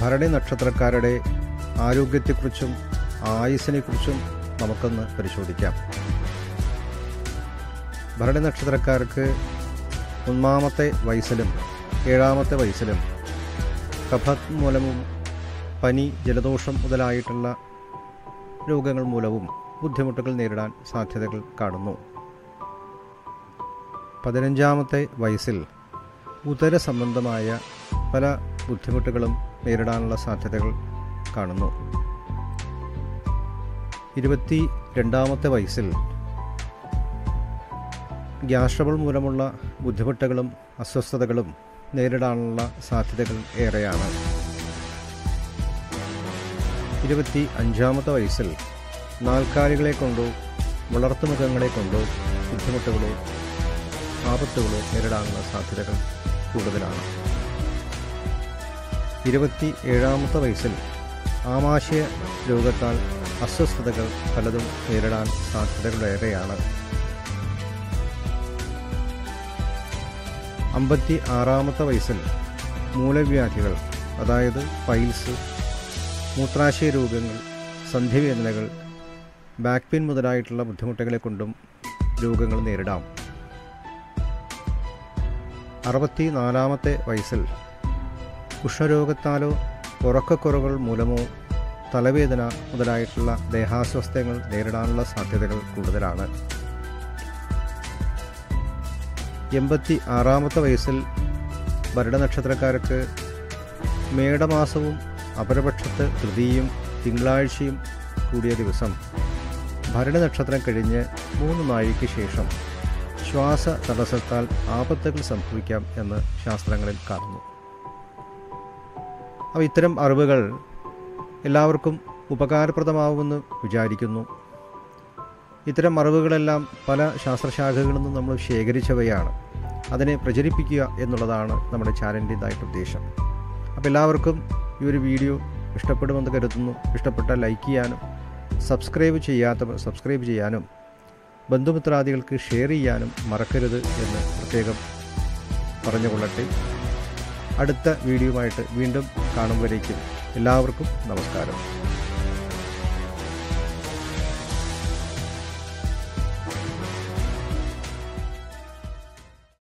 ഭരണി നക്ഷത്രക്കാരുടെ ആരോഗ്യത്തെക്കുറിച്ചും ആയുസ്സിനെക്കുറിച്ചും നമുക്കൊന്ന് പരിശോധിക്കാം ഭരണി നക്ഷത്രക്കാർക്ക് ഒന്നാമത്തെ വയസ്സിലും ഏഴാമത്തെ വയസ്സിലും കഫത് മൂലവും പനി ജലദോഷം മുതലായിട്ടുള്ള രോഗങ്ങൾ മൂലവും ബുദ്ധിമുട്ടുകൾ നേരിടാൻ സാധ്യതകൾ കാണുന്നു പതിനഞ്ചാമത്തെ വയസ്സിൽ ഉദര സംബന്ധമായ പല ബുദ്ധിമുട്ടുകളും നേരിടാനുള്ള സാധ്യതകൾ കാണുന്നു ഇരുപത്തി രണ്ടാമത്തെ വയസ്സിൽ ഗ്യാസ് ട്രബിൾ മൂലമുള്ള ബുദ്ധിമുട്ടുകളും അസ്വസ്ഥതകളും നേരിടാനുള്ള സാധ്യതകൾ ഏറെയാണ് ഇരുപത്തി അഞ്ചാമത്തെ വയസ്സിൽ നാൽക്കാലികളെ കൊണ്ടോ വളർത്തുമൃഗങ്ങളെ കൊണ്ടോ ബുദ്ധിമുട്ടുകളോ ആപത്തുകളോ നേരിടാനുള്ള സാധ്യതകൾ കൂടുതലാണ് ഇരുപത്തി ഏഴാമത്തെ വയസ്സിൽ ആമാശയ രോഗത്താൽ അസ്വസ്ഥതകൾ പലതും നേരിടാൻ സാധ്യതകളേറെയാണ് അമ്പത്തി ആറാമത്തെ വയസ്സിൽ മൂലവ്യാധികൾ അതായത് പൈൽസ് മൂത്രാശയ രോഗങ്ങൾ സന്ധിവേദനകൾ ബാക്ക് പെയിൻ മുതലായിട്ടുള്ള ബുദ്ധിമുട്ടുകളെ കൊണ്ടും രോഗങ്ങൾ നേരിടാം അറുപത്തി നാലാമത്തെ വയസ്സിൽ ഉഷ്ണരോഗത്താലോ ഉറക്കക്കുറവുകൾ മൂലമോ തലവേദന മുതലായിട്ടുള്ള ദേഹാസ്വസ്ഥ്യങ്ങൾ നേരിടാനുള്ള സാധ്യതകൾ കൂടുതലാണ് എൺപത്തി ആറാമത്തെ വയസ്സിൽ ഭരണനക്ഷത്രക്കാർക്ക് മേടമാസവും അപരപക്ഷത്ത് തൃതീയും തിങ്കളാഴ്ചയും കൂടിയ ദിവസം ഭരണനക്ഷത്രം കഴിഞ്ഞ് മൂന്ന് നാഴിക്ക് ശേഷം ശ്വാസ തടസ്സത്താൽ ആപത്തുകൾ സംഭവിക്കാം എന്ന് ശാസ്ത്രങ്ങളിൽ കാണുന്നു അപ്പോൾ ഇത്തരം അറിവുകൾ എല്ലാവർക്കും ഉപകാരപ്രദമാവുമെന്ന് വിചാരിക്കുന്നു ഇത്തരം അറിവുകളെല്ലാം പല ശാസ്ത്രശാഖകളിൽ നിന്നും നമ്മൾ ശേഖരിച്ചവയാണ് അതിനെ പ്രചരിപ്പിക്കുക എന്നുള്ളതാണ് നമ്മുടെ ചാനലിൻ്റെതായിട്ട് ഉദ്ദേശം അപ്പോൾ എല്ലാവർക്കും ഈ ഒരു വീഡിയോ ഇഷ്ടപ്പെടുമെന്ന് കരുതുന്നു ഇഷ്ടപ്പെട്ടാൽ ലൈക്ക് ചെയ്യാനും സബ്സ്ക്രൈബ് ചെയ്യാത്തവർ സബ്സ്ക്രൈബ് ചെയ്യാനും ബന്ധുമിത്രാദികൾക്ക് ഷെയർ ചെയ്യാനും മറക്കരുത് എന്ന് പ്രത്യേകം പറഞ്ഞുകൊള്ളട്ടെ അടുത്ത വീഡിയോയുമായിട്ട് വീണ്ടും കാണുമ്പോഴേക്കും എല്ലാവർക്കും നമസ്കാരം